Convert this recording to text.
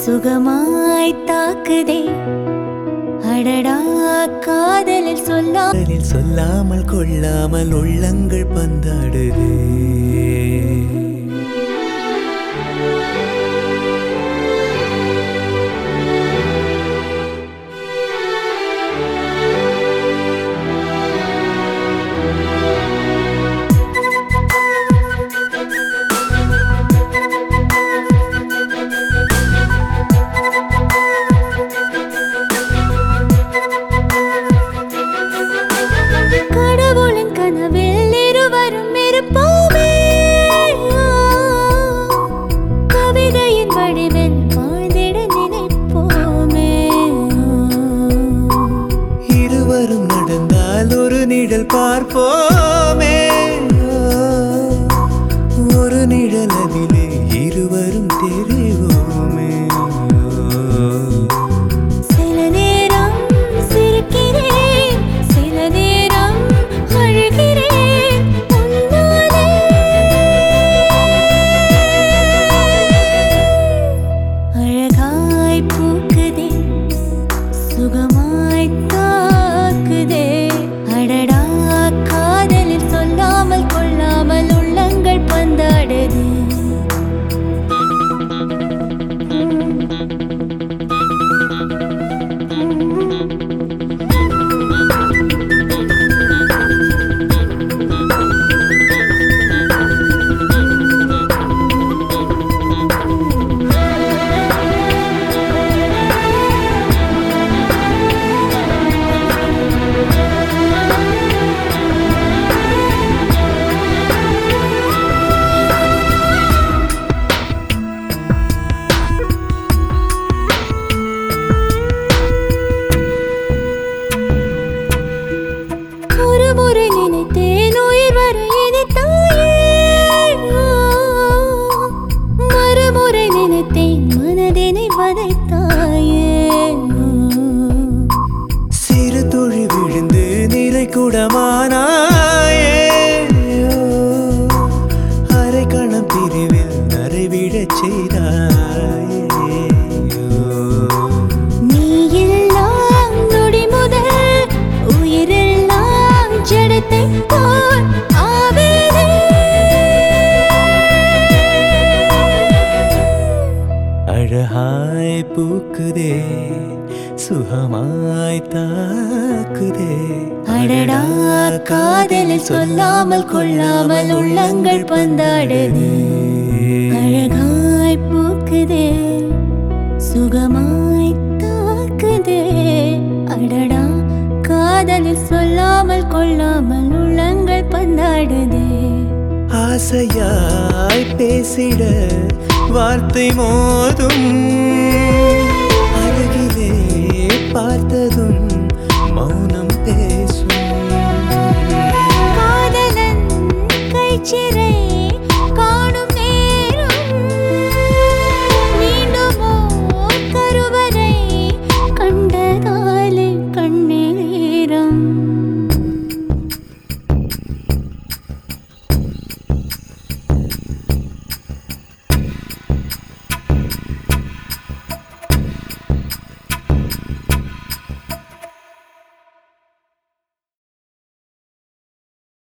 சுகமாய் தாக்குதே அடடா காதலில் சொல்லா காதலில் சொல்லாமல் கொள்ளாமல் உள்ளங்கள் பந்தாடுதே கடவுளின் கனவில் இருவரும் இருப்போமே கவிதையின் வடிவில் வாழ்ந்திட நினைப்போமே இருவரும் நடந்தால் ஒரு நிழல் பார்ப்போமே ஒரு நிழல் அதிலே இருவரும் தெரிவோமே சில நேரம் சிரிக்கிறேன் சில நேரம் அழுகிறேன் உன்னாலே அழகாய் பூக்குதே சுகமாய் தாக்குதே அடடா காதலில் சொல்லாமல் கொள்ளாமல் உள்ளங்கள் பந்தாடுதே ஒரு முறை நினைத்தேன் உயிர் வர இனித்தாயே மறுமுறை நினைத்தேன் மனதினை வதைத்தாயே சிறு துளி விழுந்து நிறை குடமானாயே அரை கணம் பிரிவில் நரைவிடச் செய்தாயே நீ எல்லாம் நொடி முதல் உயிரெல்லாம் ஜடத்தை போல் ஆவேனே அழகாய் பூக்குதே சுகமாய் தாக்குதே அடடா காதலில் சொல்லாமல் கொள்ளாமல் உள்ளங்கள் பந்தாடுதே அழகாய் பூக்குதே சுகமாய் தாக்குதே அடடா காதலில் சொல்லாமல் கொள்ளாமல் உள்ளங்கள் பந்தாடுதே ஆசையாய் பேசிட வார்த்தை மோதும் அருகிலே பார்த்ததும் மௌனம் பேசும் காதலன் கைச்சிறை